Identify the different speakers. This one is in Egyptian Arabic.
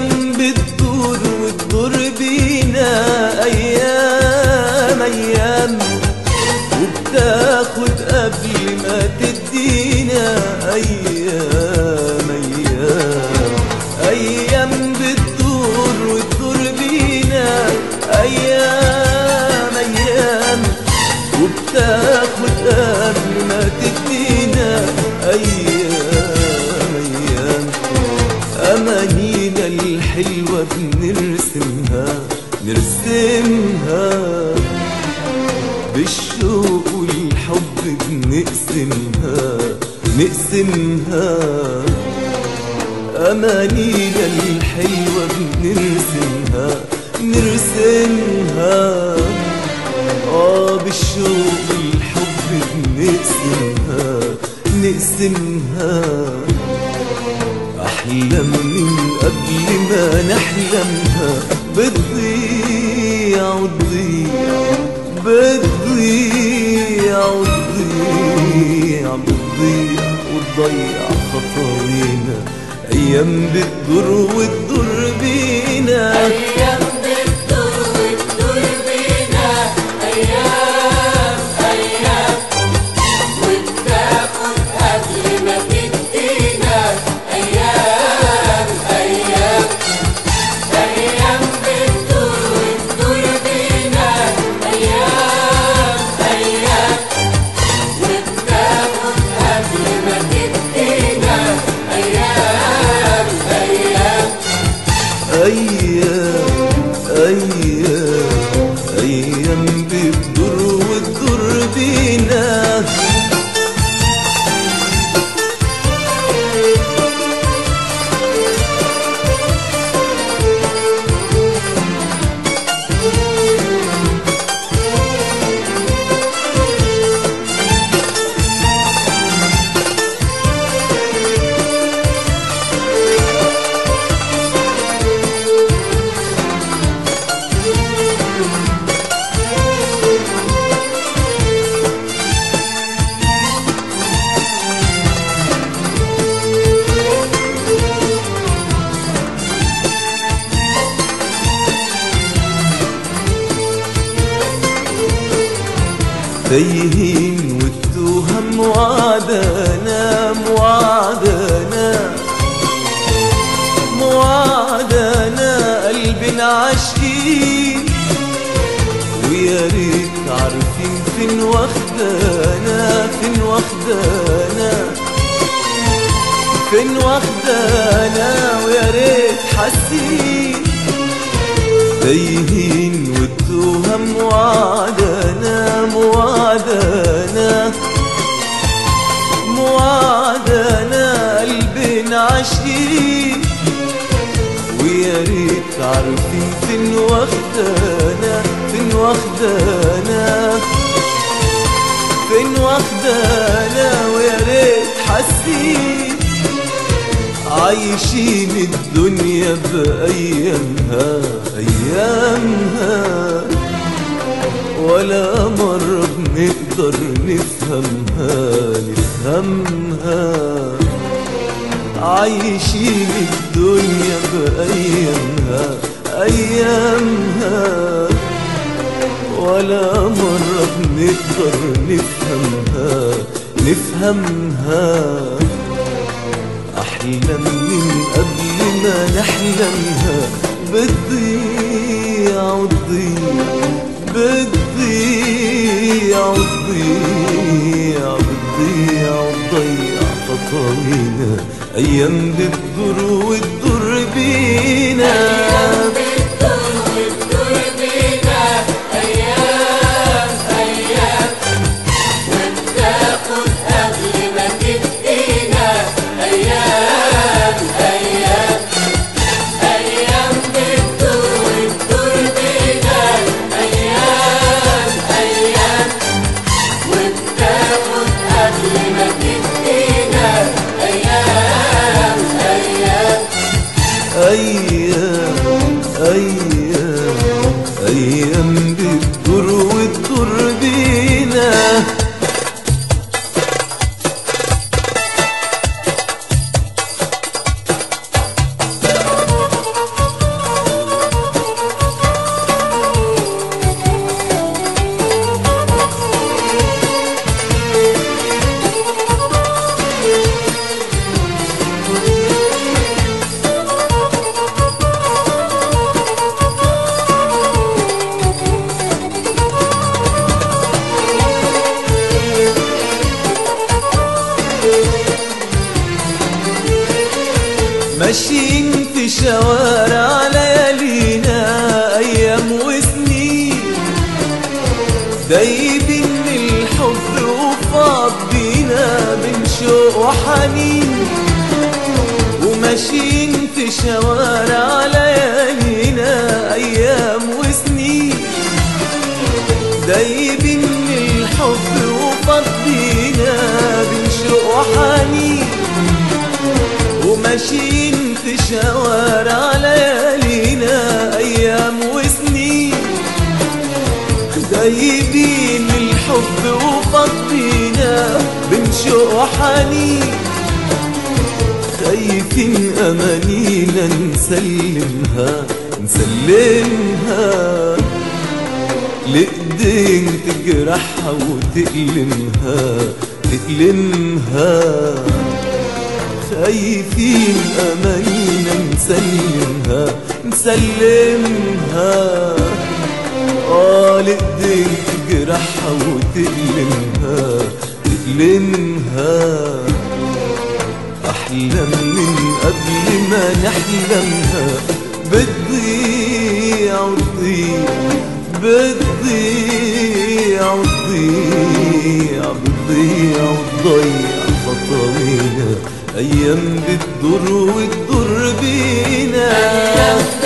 Speaker 1: بتدور وتدور بينا أيام أيام وبتاخد قبل ما تدينا أيام أيام أيام بتدور وتدور بينا أيام أيام وبتاخد قبل ما تدينا أيام أيام أمانينا الحلوة بنرسمها نرسمها بالشوق والحب بنقسمها نقسمها أمانينا الحلوة بنرسمها نرسمها آه بالشوق والحب بنقسمها نقسمها أحلام من قبل ما نحلمها بتضيع وتضيع بتضيع وتضيع بتضيع وتضيع خطاوينا أيام بتضر وتضر بينا
Speaker 2: أيام بتدور وتدور بينا أيام أيام وبتاخد قبل ما تدينا أيام أيام أيام بتدور وتدور بينا أيام أيام وبتاخد قبل ما تدينا أيام أيام
Speaker 1: أيام أيام أيام بتضر وتضر بينا تايهين والتوهم موعدنا موعدنا موعدنا قلبنا عاشقين ويا ريت عارفين فين واخدانا فين واخدانا فين واخدانا ويا ريت حاسين تايهين والتوهم موعدنا موعدنا موعدنا قلبنا عاشقين ويا ريت عارفين فين واخدانا فين واخدانا فين واخدانا ويا ريت حاسين عايشين الدنيا بأيامها أيامها ولا مرة بنقدر نفهمها نفهمها عايشين الدنيا بأيامها أيامها ولا مرة بنقدر نفهمها نفهمها أحلام من قبل ما نحلمها بتضيع وتضيع بتضيع وتضيع بتضيع وتضيع خطاوينا أيام بتضر وتضر بينا
Speaker 2: أيام بتدور وتدور بينا أيام أيام وبتاخد قبل ما تدينا أيام أيام أيام بتدور
Speaker 1: دايبين من الحب وفاض بينا من شوق وحنين وماشيين في شوارع ليالينا أيام وسنين دايبين من الحب وفاض بينا من شوق وحنين وماشيين في شوارع ليالينا أيام وسنين دايبين الحب وفضينا بنشوق وحنين خايفين أمانينا نسلمها نسلمها لإيدين تجرحها وتألمها تألمها خايفين أمانينا نسلمها نسلمها آه لإيدين تجرحها وتألمها تألمها أحلام من قبل ما نحلمها بتضيع وتضيع بتضيع وتضيع بتضيع وتضيع خطاوينا أيام بتضر وتضر بينا